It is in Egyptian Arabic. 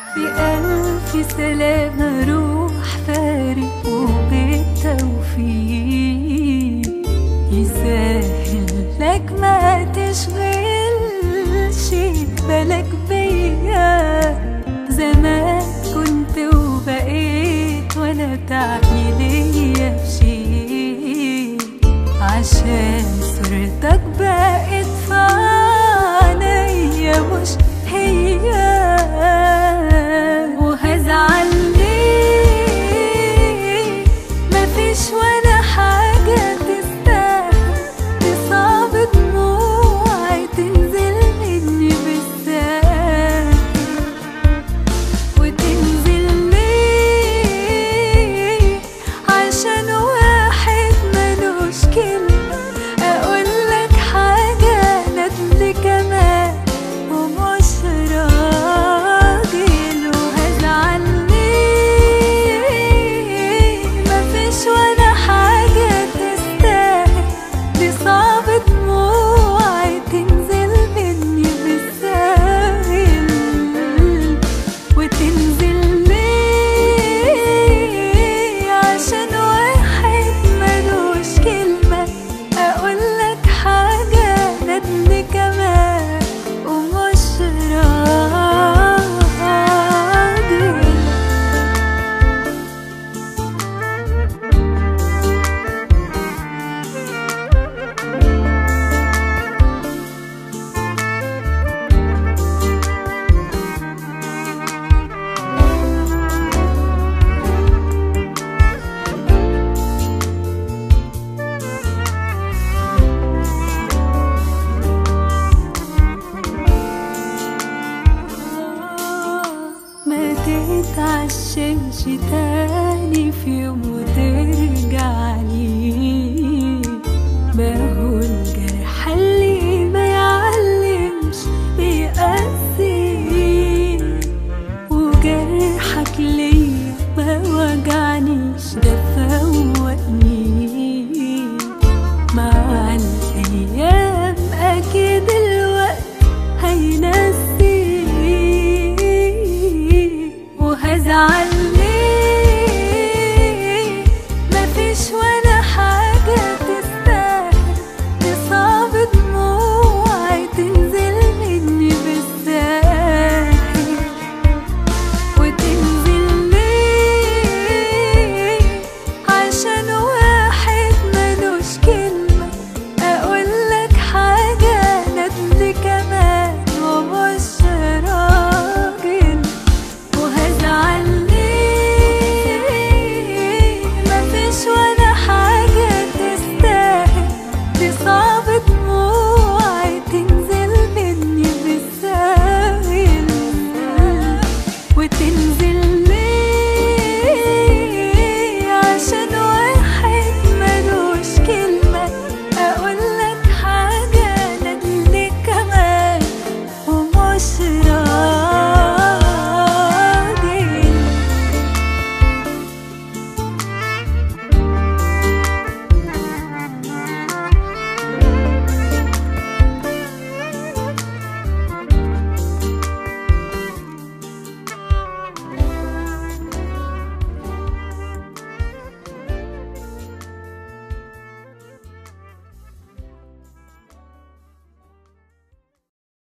بألف سلامة روح فارق وبالتوفيق يسهل لك ما تشغلش بالك بيا زمان كنت وبقيت ولا تعني ليا بشي عشان صورتك بقت في عينيا مش هي وهزعل ليه مفيش ولا حاجة تستاهل تصعب دموعي تنزل مني بالساهل وتنزل ليه عشان واحد ملوش كلمة أقولك حاجة ندل كمان ومش راجل وهزعل ليه مفيش ولا حاجة تستاهل دي صعب دموعي تنزل مني بالساهل وتنزل ليه عشان واحد ملوش كلمة أقولك حاجة ندل كمان ومش راجل ما تتعشمش تاني